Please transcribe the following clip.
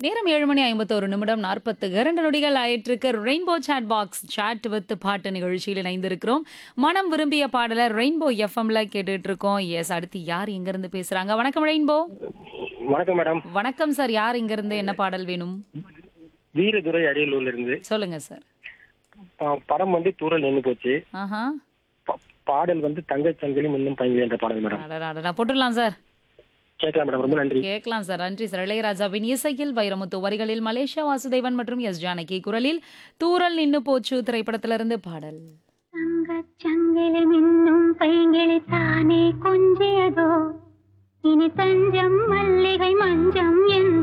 நேரம் ஏழு மணி ஐம்பத்தோரு நிமிடம் நாற்பத்து இரண்டு நொடிகள் ஆயிட்டிருக்கு Rainbow chat box chat with பாட்டு நிகழ்ச்சியில் இணைந்திருக்கிறோம் மனம் விரும்பிய பாடலை ரெயின்போ எஃப்எம்ல கேட்டுட்டு இருக்கோம் எஸ் அடுத்து யார் இங்க இருந்து பேசுறாங்க வணக்கம் ரெயின்போ வணக்கம் மேடம் வணக்கம் சார் யார் இங்க இருந்து என்ன பாடல் வேணும் வீரதுரை அரியலூர்ல இருந்து சொல்லுங்க சார் ப- படம் வந்து தூரல் நின்று போச்சு ஆஹா ப- பாடல் வந்து தங்கச் சங்கிலி இன்னும் பையன் என்ற பாடல் மேடம் அடடா, அடடா, போட்டுடலாம் சார் கேட்கலாம் மேடம் ரொம்ப நன்றி கேட்கலாம் சார் நன்றி சார் இளையராஜாவின் இசையில் வைரமுத்து வரிகளில் மலேசியா வாசுதேவன் மற்றும் எஸ் ஜானகி குரலில் தூரல் நின்னு போச்சு திரைப்படத்திலிருந்து பாடல் தங்கச் சங்கிலி மின்னும் பைங்கிளி தானே கொஞ்சியதோ இனி தஞ்சம் மல்லிகை மஞ்சம் எந்த